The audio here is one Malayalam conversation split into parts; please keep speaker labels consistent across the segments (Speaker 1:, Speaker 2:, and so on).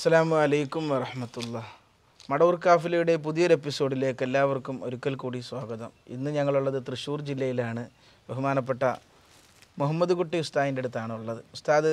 Speaker 1: അസ്സാം വലൈക്കും വറഹമത്തുള്ള മടവൂർ കാഫിലയുടെ പുതിയൊരു എപ്പിസോഡിലേക്ക് എല്ലാവർക്കും ഒരിക്കൽ കൂടി സ്വാഗതം ഇന്ന് ഞങ്ങളുള്ളത് തൃശ്ശൂർ ജില്ലയിലാണ് ബഹുമാനപ്പെട്ട മുഹമ്മദ് കുട്ടി ഉസ്താദിൻ്റെ അടുത്താണ് ഉള്ളത് ഉസ്താദ്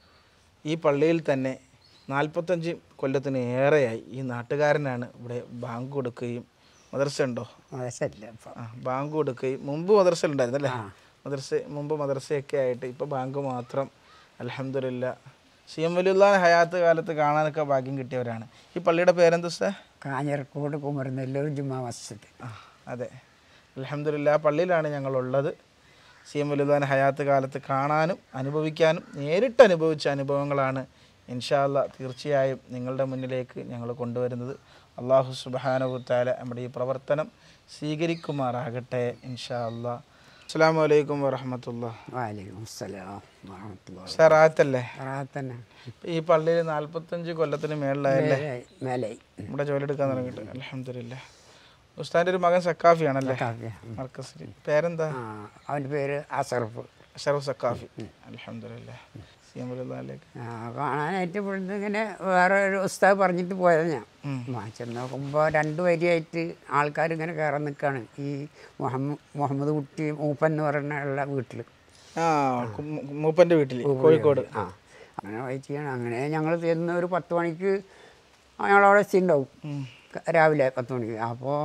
Speaker 1: ഈ പള്ളിയിൽ തന്നെ നാൽപ്പത്തഞ്ച് കൊല്ലത്തിന് ഏറെയായി ഈ നാട്ടുകാരനാണ് ഇവിടെ ബാങ്ക് കൊടുക്കുകയും മദർസ ഉണ്ടോ
Speaker 2: മോശമില്ല ഇപ്പം
Speaker 1: ആ ബാങ്ക് കൊടുക്കുകയും മുമ്പ് മദർസ ഉണ്ടായിരുന്നു അല്ലേ മദർസ മുമ്പ് മദർസയൊക്കെ ആയിട്ട് ഇപ്പോൾ ബാങ്ക് മാത്രം അലഹമില്ല സി എം വലിയുള്ള ഹയാത്ത് കാലത്ത് കാണാനൊക്കെ ഭാഗ്യം കിട്ടിയവരാണ് ഈ പള്ളിയുടെ പേരെന്താ സാർ
Speaker 2: കാഞ്ഞിരക്കോട് കുമരനെല്ലൂർ ജുമാ മസ്ജിദ്
Speaker 1: ആ അതെ അലഹമില്ല ആ പള്ളിയിലാണ് ഞങ്ങളുള്ളത് സി എം വലിയുള്ള ഹയാത്ത് കാലത്ത് കാണാനും അനുഭവിക്കാനും നേരിട്ട് അനുഭവിച്ച അനുഭവങ്ങളാണ് ഇൻഷാല്ല തീർച്ചയായും നിങ്ങളുടെ മുന്നിലേക്ക് ഞങ്ങൾ കൊണ്ടുവരുന്നത് അള്ളാഹു സുബാനുത്താല നമ്മുടെ ഈ പ്രവർത്തനം സ്വീകരിക്കുമാറാകട്ടെ ഇൻഷാ അല്ലാ അസ്സാം വലൈക്കും വറഹമത്തുള്ള
Speaker 2: വാലിക്കും അസ്സലാം വാഹമത്തുള്ള
Speaker 1: സാർ ആത്തല്ലേ
Speaker 2: തന്നെ
Speaker 1: ഈ പള്ളിയിൽ നാൽപ്പത്തഞ്ച് കൊല്ലത്തിന് മേളിലായല്ലേ
Speaker 2: മേലെ
Speaker 1: നമ്മുടെ ജോലി എടുക്കാൻ തുടങ്ങിയിട്ട് അലഹമില്ല ഉസ്താദിൻ്റെ ഒരു മകൻ സക്കാഫിയാണല്ലേ
Speaker 2: കാഫിയ
Speaker 1: മർക്കസിൽ പേരെന്താ
Speaker 2: ആ അവൻ്റെ പേര് അസർഫ്
Speaker 1: അഷറഫ് സക്കാഫി അലഹമില്ല സി എം വലിലേക്ക്
Speaker 2: ആ, കാണാനായിട്ട് ഇവിടുന്ന് ഇങ്ങനെ വേറെ ഒരു ഉസ്താദ് പറഞ്ഞിട്ട് പോയത് ഞാൻ
Speaker 1: ഉം.
Speaker 2: ആ, ചെന്ന് നോക്കുമ്പോൾ രണ്ട് വരിയായിട്ട് ആൾക്കാർ ഇങ്ങനെ കയറാൻ നിൽക്കുകയാണ് ഈ മുഹമ്മദ് മുഹമ്മദ് കുട്ടി മൂപ്പൻ എന്ന് പറയുന്ന വീട്ടിൽ
Speaker 1: ആ കു- മൂപ്പൻ്റെ വീട്ടിൽ കോഴിക്കോട്
Speaker 2: ആ അങ്ങനെ വെയിറ്റ് ചെയ്യണം അങ്ങനെ ഞങ്ങൾ ചെന്ന് ഒരു പത്ത് മണിക്ക് ഞങ്ങളവിടെ എത്തിയിട്ടുണ്ടാവും
Speaker 1: ഉം.
Speaker 2: ക- രാവിലെ പത്ത് മണിക്ക് അപ്പോൾ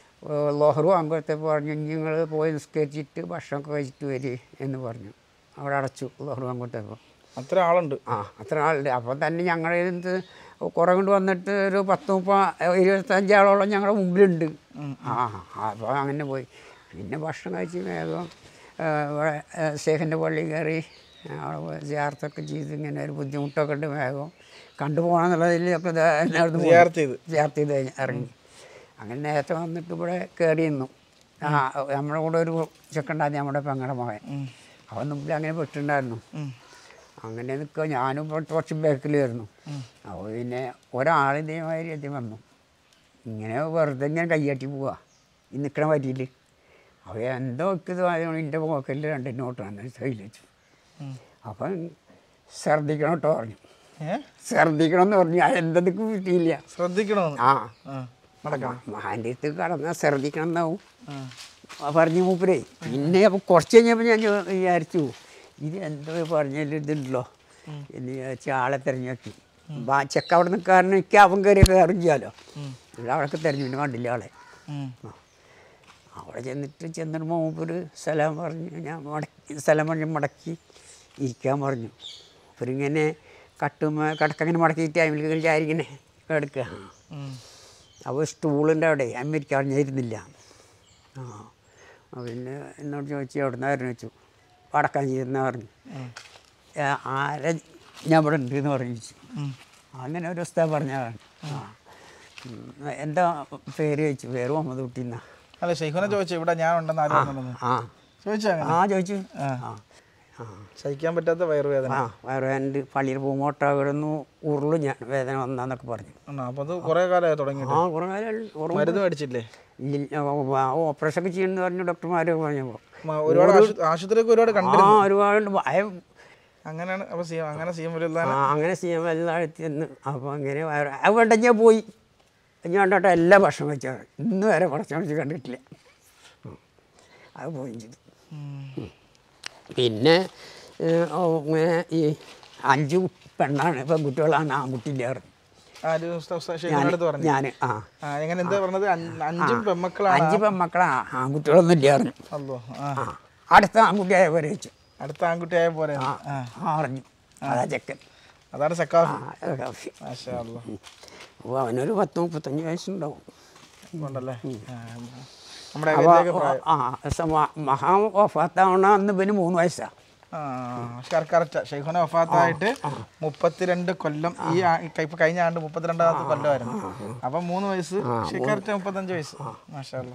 Speaker 2: ലോഹറു ആകുമ്പോഴത്തേക്ക് പറഞ്ഞു നിങ്ങൾ പോയി നിസ്കരിച്ചിട്ട് ഭക്ഷണമൊക്കെ കഴിച്ചിട്ട് വരി എന്ന് പറഞ്ഞു അവിടെ അടച്ചു ലോഹറു ആകുമ്പോഴത്തേപ്പോൾ
Speaker 1: അത്ര ആളുണ്ട്
Speaker 2: ആ അത്ര ആളുണ്ട് അപ്പോൾ തന്നെ ഞങ്ങൾ ഇത് കുറേ കൊണ്ട് വന്നിട്ട് ഒരു പത്ത് മുപ്പത് ഇരുപത്തഞ്ചാളോളം ഞങ്ങളുടെ മുമ്പിലുണ്ട് ആ അപ്പോൾ അങ്ങനെ പോയി പിന്നെ ഭക്ഷണം കഴിച്ച് വേഗം ആ, ഇവിടെ ശേഖൻ്റെ പള്ളി കയറി അവിടെ പോയി ജിയാർത്തൊക്കെ ചെയ്ത് ഇങ്ങനെ ഒരു ബുദ്ധിമുട്ടൊക്കെ ഉണ്ട് വേഗം കണ്ടുപോകണം എന്നുള്ളതിൽ ഒക്കെ നടന്നു
Speaker 1: സിയാർത്ത് ചെയ്ത്
Speaker 2: ജിയാർത്ത് ചെയ്ത് കഴിഞ്ഞ് ഇറങ്ങി അങ്ങനെ നേരത്തെ വന്നിട്ട് ഇവിടെ കയറി നിന്നു ആ നമ്മുടെ കൂടെ ഒരു ചെക്കുണ്ടായിരുന്നു നമ്മുടെ പെങ്ങളുടെ മകൻ
Speaker 1: ഉം.
Speaker 2: അവൻ മുമ്പിൽ അങ്ങനെ പെട്ടിട്ടുണ്ടായിരുന്നു
Speaker 1: ഉം.
Speaker 2: അങ്ങനെ നിൽക്കുക ഞാനും ഇപ്പോൾ കുറച്ച് ബാക്കിലായിരുന്നു അപ്പോൾ പിന്നെ ഒരാൾ ഇതേമാതിരി എത്തി വന്നു ഇങ്ങനെ വെറുതെ ഇങ്ങനെ കയ്യാട്ടി പോവുക ഈ നിൽക്കണ പറ്റിയിൽ അപ്പോൾ എന്തോ ഇത് ആയതുകൊണ്ട് എൻ്റെ പോക്കറ്റിൽ രണ്ട് നോട്ടാണ് കയ്യിൽ വെച്ചു
Speaker 1: ഉം.
Speaker 2: അപ്പം ഛർദ്ദിക്കണം കേട്ടോ പറഞ്ഞു
Speaker 1: ഏ
Speaker 2: ഛർദ്ദിക്കണം എന്ന് പറഞ്ഞു ഞാൻ എന്തെങ്കിലും കിട്ടിയില്ല
Speaker 1: ശ്രദ്ധിക്കണമെന്ന്
Speaker 2: ആ
Speaker 1: ആ
Speaker 2: മഹാൻ്റെ അടുത്ത് കടന്നാൽ ഛർദ്ദിക്കണം എന്നാവും
Speaker 1: ആ.
Speaker 2: ആ പറഞ്ഞു മൂപ്പരേ പിന്നെ അപ്പോൾ കുറച്ച് കഴിഞ്ഞപ്പോൾ ഞാൻ ചോ- വിചാരിച്ചു ഇത് എന്തോ പറഞ്ഞാലും ഇതുണ്ടല്ലോ എന്ന് വിചാരിച്ച് ആളെ തിരഞ്ഞെത്തി ബാ ചെക്ക അവിടെ നിൽക്കാരനെ എനിക്ക് അവൻ കയറി കയറും ചെയ്യാലോ
Speaker 1: ഉം.
Speaker 2: ഇവിടെ അവിടെയൊക്കെ തിരഞ്ഞു പിന്നെ കണ്ടില്ല ആളെ
Speaker 1: ഉം.
Speaker 2: അവിടെ ചെന്നിട്ട് ചെന്നിട്ട് മൂപ്പര് സ്ഥലം പറഞ്ഞു ഞാൻ മടക്കി സ്ഥലം പറഞ്ഞ് മടക്കി ഇരിക്കാൻ പറഞ്ഞു ഇവരിങ്ങനെ കട്ടുമ്മ കടക്കങ്ങനെ മടക്കിയിട്ട് ടൈമിൽ ചാരി ഇങ്ങനെ കിടക്കുക
Speaker 1: ഉം.
Speaker 2: അപ്പോൾ സ്റ്റൂളിൻ്റെ അവിടെ അമേരിക്ക അറിഞ്ഞിരുന്നില്ല ആ ആ, പിന്നെ എന്നോട് ചോദിച്ചു എവിടെ നിന്നായിരുന്നു വെച്ചു വടക്കാൻ ചെയ്യുന്ന പറഞ്ഞു "ഏ, ആരെ ഞാൻ ഇവിടെ ഉണ്ട് എന്ന് പറഞ്ഞു ചോദിച്ചു.
Speaker 1: ഉം.
Speaker 2: അങ്ങനെ ഒരു ഉസ്താദ് പറഞ്ഞതാണ് ആ ഉം, എന്താ പേര് ചോദിച്ചു പേര് മുഹമ്മദ് കുട്ടി എന്നാ
Speaker 1: അല്ല ഷെയ്ഖുനെ ചോദിച്ചു ഇവിടെ ഞാൻ ഉണ്ടെന്ന് ആരും ഉണ്ടെന്ന്
Speaker 2: ആ
Speaker 1: ചോദിച്ചു അങ്ങനെ
Speaker 2: ആ ചോദിച്ചു
Speaker 1: ആ.
Speaker 2: ആ ആ
Speaker 1: സഹിക്കാൻ പറ്റാത്ത വയറുവേദന
Speaker 2: ആ വേറെ എൻ്റെ പള്ളിയിൽ പോകുമ്പോൾ കിടന്നു ഉരുളു ഞാൻ വേദന വന്നാന്നൊക്കെ പറഞ്ഞു
Speaker 1: ആണോ അപ്പോൾ അത് കുറേ കാലമായി തുടങ്ങിയിട്ട്
Speaker 2: ആ കുറേ കാലം ഓർമ്മ
Speaker 1: മരുന്ന് മേടിച്ചില്ലേ
Speaker 2: ഓപ്പറേഷൻ ഒക്കെ ചെയ്യണമെന്ന് പറഞ്ഞു ഡോക്ടർമാരൊക്കെ പറഞ്ഞപ്പോൾ
Speaker 1: മ- ഒരുപാട് ആശു- ആശുപത്രിയൊക്കെ ഒരുപാട് കണ്ടു
Speaker 2: ആ ഒരുപാട് ഭയം
Speaker 1: അങ്ങനെയാണ് അപ്പോൾ സി അങ്ങനെ സി എം വലിയ
Speaker 2: ആ അങ്ങനെ ചെയ്യാൻ വലുതാഴ്ത്തി എന്ന് അപ്പോൾ അങ്ങനെ വയറ് അത് വേണ്ട ഞാൻ പോയി ഞാൻ കണ്ടോട്ടെ എല്ലാ ഭക്ഷണം വെച്ചാൽ ഇന്ന് വരെ ഭക്ഷണം വെച്ച് കണ്ടിട്ടില്ല ഉം. അത് പോയി ചെയ്തു പിന്നെ ഏഹ്, ഓ, ഇങ്ങനെ ഈ അഞ്ച് പെണ്ണാണ് പെൺകുട്ടികളാണ് ആൺകുട്ടിയില്ല പറഞ്ഞു
Speaker 1: ആര് ഷെയ്ഖുൻ്റെ അടുത്ത് പറഞ്ഞു
Speaker 2: ഞാൻ ആ
Speaker 1: ആ എങ്ങനെ എന്താ പറഞ്ഞത് അഞ്ച്- അഞ്ചും പെമ്മക്കളാണ്
Speaker 2: അഞ്ച് പെൺമക്കളാ ആൺകുട്ടികളൊന്നും ഇല്ല പറഞ്ഞു
Speaker 1: അല്ലോ ആ
Speaker 2: ആ അടുത്ത ആൺകുട്ടിയായ പോലെ വെച്ചു
Speaker 1: അടുത്ത ആൺകുട്ടിയായ പോലെ
Speaker 2: ആ
Speaker 1: ആ
Speaker 2: ആ അറിഞ്ഞു അതാ ചെക്കൻ
Speaker 1: അതാണ് സക്കാഫി
Speaker 2: ആ അത് കാഫി
Speaker 1: മാഷാ അല്ലോ
Speaker 2: അപ്പോൾ അവനൊരു പത്ത് മുപ്പത്തഞ്ച് വയസ്സുണ്ടാവും
Speaker 1: ഉണ്ടല്ലേ ആ, നമ്മുടെ
Speaker 2: അപ്പോൾ
Speaker 1: അകത്തേക്ക് പ്രായം
Speaker 2: ആ സമ- മഹാ വഫാത്താവണ അന്ന് പിന്നെ മൂന്ന് വയസ്സാണ്
Speaker 1: ആ കറക്റ്റ് ഷെയ്ഖുന വഫാത്തായിട്ട് മുപ്പത്തിരണ്ട് കൊല്ലം ഈ ആ- ഇ- ഇപ്പൊ കഴിഞ്ഞ ആണ്ട് മുപ്പത്തിരണ്ടാമത്തെ കൊല്ലമായിരുന്നു അപ്പൊ മൂന്ന് വയസ്സ് കറക്റ്റ് മുപ്പത്തഞ്ച് വയസ്സ് മാഷാ അല്ലോ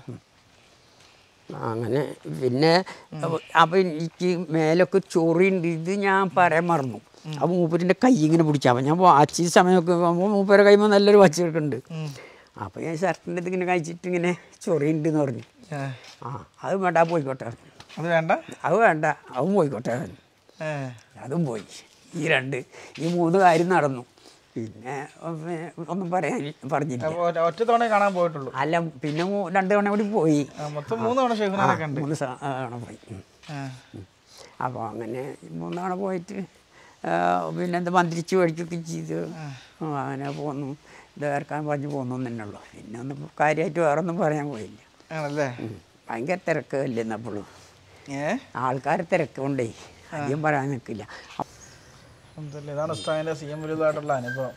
Speaker 2: അങ്ങനെ പിന്നെ അപ്പം എനിക്ക് മേലൊക്കെ ചൊറിയുണ്ട് ഇത് ഞാൻ പറയാൻ മറന്നു അപ്പോൾ മൂപ്പരിൻ്റെ കൈ ഇങ്ങനെ പിടിച്ചാൽ അപ്പം ഞാൻ വാച്ച് ഈ സമയമൊക്കെ ആകുമ്പോൾ മൂപ്പരെ കൈമ്പോൾ നല്ലൊരു വാച്ച് എടുക്കുന്നുണ്ട്
Speaker 1: ഉം.
Speaker 2: അപ്പോൾ ഞാൻ ഷർട്ടിൻ്റെ ഇത് ഇങ്ങനെ കഴിച്ചിട്ട് ഇങ്ങനെ ചൊറിയുണ്ട് എന്ന് പറഞ്ഞു
Speaker 1: ഏ,
Speaker 2: ആ അത് വേണ്ട അത് പോയിക്കോട്ടെ പറഞ്ഞു.
Speaker 1: അത് വേണ്ട
Speaker 2: അത് വേണ്ട അതും പോയിക്കോട്ടെ പറഞ്ഞു.
Speaker 1: ഏ,
Speaker 2: അതും പോയി ഈ രണ്ട് ഈ മൂന്ന് കാര്യം നടന്നു പിന്നെ പിന്നെ ഒന്നും പറയാൻ പറഞ്ഞില്ല
Speaker 1: അപ്പോൾ ഒറ്റ- ഒറ്റ തവണ കാണാൻ പോയിട്ടുള്ളൂ
Speaker 2: അല്ല പിന്നെ മൂ- രണ്ട് തവണ കൂടി പോയി
Speaker 1: ആ, മൊത്തം മൂന്ന് തവണ ഷെയ്ഖുനാനെ കണ്ട്
Speaker 2: മൂന്ന് സ- തവണ പോയി ഉം.
Speaker 1: ആ.
Speaker 2: അപ്പോൾ അങ്ങനെ മൂന്ന് തവണ പോയിട്ട് ആ, പിന്നെ എന്താ മന്ത്രിച്ച് മേടിക്കുകയൊക്കെ ചെയ്തു ആ, അങ്ങനെ പോന്നു ഇതേർക്കാൻ പറഞ്ഞു പോന്നു തന്നെയുള്ളൂ പിന്നെ ഒന്നും കാര്യമായിട്ട് വേറെ ഒന്നും പറയാൻ പോയില്ല
Speaker 1: ആണല്ലേ
Speaker 2: ഉം. ഭയങ്കര തിരക്ക് അല്ലെന്നപ്പോഴും
Speaker 1: ഏ
Speaker 2: ആൾക്കാർ തിരക്കുകൊണ്ടേ അധികം പറയാൻ നിൽക്കില്ല
Speaker 1: എന്തല്ലേ ഇതാണ് ഉസ്താദിന്റെ സി എം വലുതായിട്ടുള്ള അനുഭവം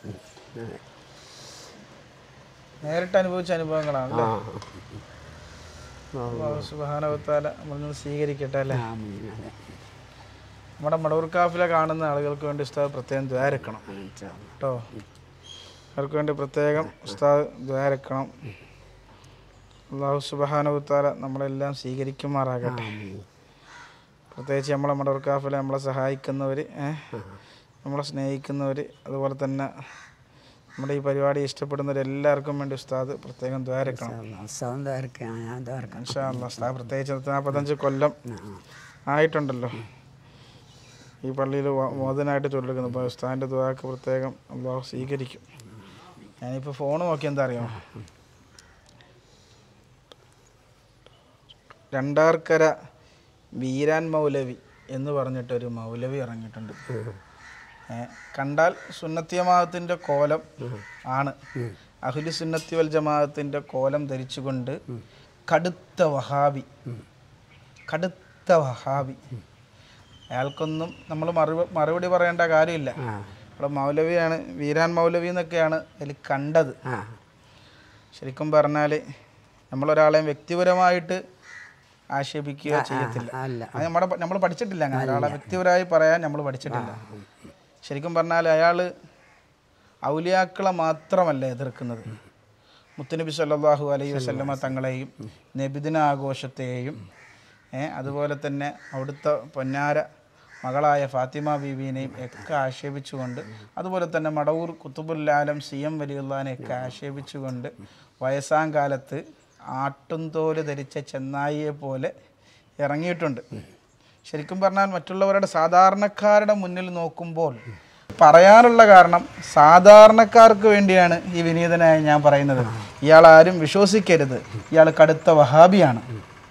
Speaker 1: നേരിട്ട് അനുഭവിച്ച അനുഭവങ്ങളാണ്
Speaker 2: ആ
Speaker 1: അല്ലേ സുബാനവത്താല നമ്മൾ സ്വീകരിക്കട്ടെ അല്ലേ
Speaker 2: ആ, ഉം, അതെ.
Speaker 1: നമ്മുടെ മടൂർക്കാഫിലെ കാണുന്ന ആളുകൾക്ക് വേണ്ടി ഉസ്താദ് പ്രത്യേകം ദ്വാരക്കണം
Speaker 2: ഇൻഷാ അല്ലാ.
Speaker 1: കേട്ടോ അവർക്ക് വേണ്ടി പ്രത്യേകം ഉസ്താദ് ദ്വാരക്കണം അള്ളാഹു സുബാനവത്താല നമ്മളെല്ലാം സ്വീകരിക്കുമാറാകട്ടെ
Speaker 2: ഉം.
Speaker 1: പ്രത്യേകിച്ച് നമ്മളെ മടൂർക്കാഫിലെ നമ്മളെ സഹായിക്കുന്നവർ നമ്മളെ സ്നേഹിക്കുന്നവർ അതുപോലെ തന്നെ നമ്മുടെ ഈ പരിപാടി ഇഷ്ടപ്പെടുന്നവരെല്ലാവർക്കും വേണ്ടി ഉസ്താദ് പ്രത്യേകം ദ്വാരക്കണം
Speaker 2: ഉത്സവം തീർക്കാം ഞാൻ തീർക്കാം
Speaker 1: ഇൻഷാ അല്ലാ ഉസ്താദ് പ്രത്യേകിച്ച് നാൽപ്പത്തഞ്ച് കൊല്ലം ആയിട്ടുണ്ടല്ലോ ഈ പള്ളിയിൽ മോദനായിട്ട് ചൊല്ലിക്കുന്നു അപ്പോൾ ഉസ്താദിൻ്റെ ദ്വാക്ക് പ്രത്യേകം അള്ളാഹു സ്വീകരിക്കും ഞാനിപ്പോൾ ഫോൺ നോക്കി എന്താ അറിയാമോ രണ്ടാർക്കര വീരാൻ മൗലവി എന്ന് പറഞ്ഞിട്ടൊരു മൗലവി ഇറങ്ങിയിട്ടുണ്ട് ഏ, കണ്ടാൽ സുന്നത്തിയമാകത്തിൻ്റെ കോലം ആണ് അഹുലി സുന്നത്തി വൽ ജമാഅത്തിൻ്റെ കോലം ധരിച്ചുകൊണ്ട് കടുത്ത വഹാബി കടുത്ത വഹാബി അയാൾക്കൊന്നും നമ്മൾ മറുപ മറുപടി പറയേണ്ട കാര്യമില്ല
Speaker 2: ആ
Speaker 1: ഇവിടെ മൗലവിയാണ് വീരാൻ മൗലവി എന്നൊക്കെയാണ് അതിൽ കണ്ടത്
Speaker 2: ആ
Speaker 1: ശരിക്കും പറഞ്ഞാൽ നമ്മളൊരാളെയും വ്യക്തിപരമായിട്ട് ആക്ഷേപിക്കുക ചെയ്യത്തില്ല
Speaker 2: അല്ല
Speaker 1: അത് നമ്മുടെ നമ്മൾ പഠിച്ചിട്ടില്ല അങ്ങനെ ഒരാളെ വ്യക്തിപരമായി പറയാൻ നമ്മൾ പഠിച്ചിട്ടില്ല ശരിക്കും പറഞ്ഞാൽ അയാൾ ഔലിയാക്കളെ മാത്രമല്ല എതിർക്കുന്നത് മുത്തുനബി സല്ലല്ലാഹു അലൈഹി വസല്ലമ തങ്ങളെയും നബിദിന ആഘോഷത്തെയും ഏ, അതുപോലെ തന്നെ അവിടുത്തെ പൊന്നാര മകളായ ഫാത്തിമ ബീബീനെയും ഒക്കെ ആക്ഷേപിച്ചുകൊണ്ട് അതുപോലെ തന്നെ മടവൂർ കുത്തുബുല്ലാലം സി എം വലിയുള്ളാനെയൊക്കെ ആക്ഷേപിച്ചുകൊണ്ട് വയസ്സാം കാലത്ത് ആട്ടുംതോല് ധരിച്ച ചെന്നായിയെ പോലെ ഇറങ്ങിയിട്ടുണ്ട് ശരിക്കും പറഞ്ഞാൽ മറ്റുള്ളവരുടെ സാധാരണക്കാരുടെ മുന്നിൽ നോക്കുമ്പോൾ പറയാനുള്ള കാരണം സാധാരണക്കാർക്ക് വേണ്ടിയാണ് ഈ വിനീതനായി ഞാൻ പറയുന്നത് ഇയാൾ ആരും വിശ്വസിക്കരുത് ഇയാൾ കടുത്ത വഹാബിയാണ്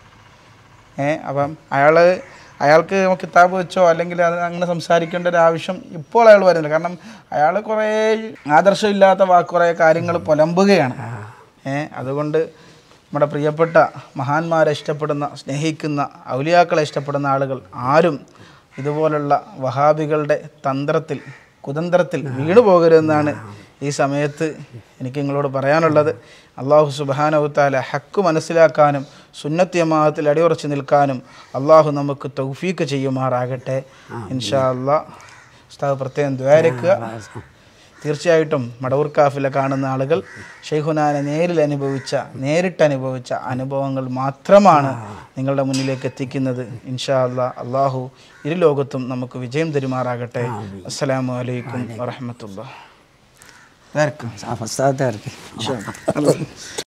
Speaker 1: ഏ അപ്പം അയാൾ അയാൾക്ക് കിതാബ് വെച്ചോ അല്ലെങ്കിൽ അത് അങ്ങനെ സംസാരിക്കേണ്ട ഒരു ആവശ്യം ഇപ്പോൾ അയാൾ വരുന്നില്ല കാരണം അയാൾ കുറേ ആദർശമില്ലാത്ത വാ കുറേ കാര്യങ്ങൾ പുലമ്പുകയാണ് ഏ അതുകൊണ്ട് നമ്മുടെ പ്രിയപ്പെട്ട മഹാന്മാരെ ഇഷ്ടപ്പെടുന്ന സ്നേഹിക്കുന്ന ഔലിയാക്കളെ ഇഷ്ടപ്പെടുന്ന ആളുകൾ ആരും ഇതുപോലുള്ള വഹാബികളുടെ തന്ത്രത്തിൽ കുതന്ത്രത്തിൽ വീണു പോകരുതെന്നാണ് ഈ സമയത്ത് എനിക്ക് നിങ്ങളോട് പറയാനുള്ളത് അള്ളാഹു സുബാനവുത്താല ഹക്ക് മനസ്സിലാക്കാനും സുന്നത്യമാഹത്തിൽ അടിയുറച്ച് നിൽക്കാനും അള്ളാഹു നമുക്ക് തൗഫീക്ക് ചെയ്യുമാറാകട്ടെ ഇൻഷാ അള്ളാഹ് ഉസ്താദ് പ്രത്യേകം ദ്വാരക്കുക തീർച്ചയായിട്ടും മടവൂർ കാഫിലെ കാണുന്ന ആളുകൾ ഷെയ്ഖുനാനെ നേരിൽ അനുഭവിച്ച നേരിട്ട് അനുഭവിച്ച അനുഭവങ്ങൾ മാത്രമാണ് നിങ്ങളുടെ മുന്നിലേക്ക് എത്തിക്കുന്നത് ഇൻഷാ അല്ലാ അള്ളാഹു ഇരു ലോകത്തും നമുക്ക് വിജയം തരുമാറാകട്ടെ അസ്സലാമു അലൈക്കും വറഹമത്തുള്ള
Speaker 2: അവസ്ഥ തീർക്കാം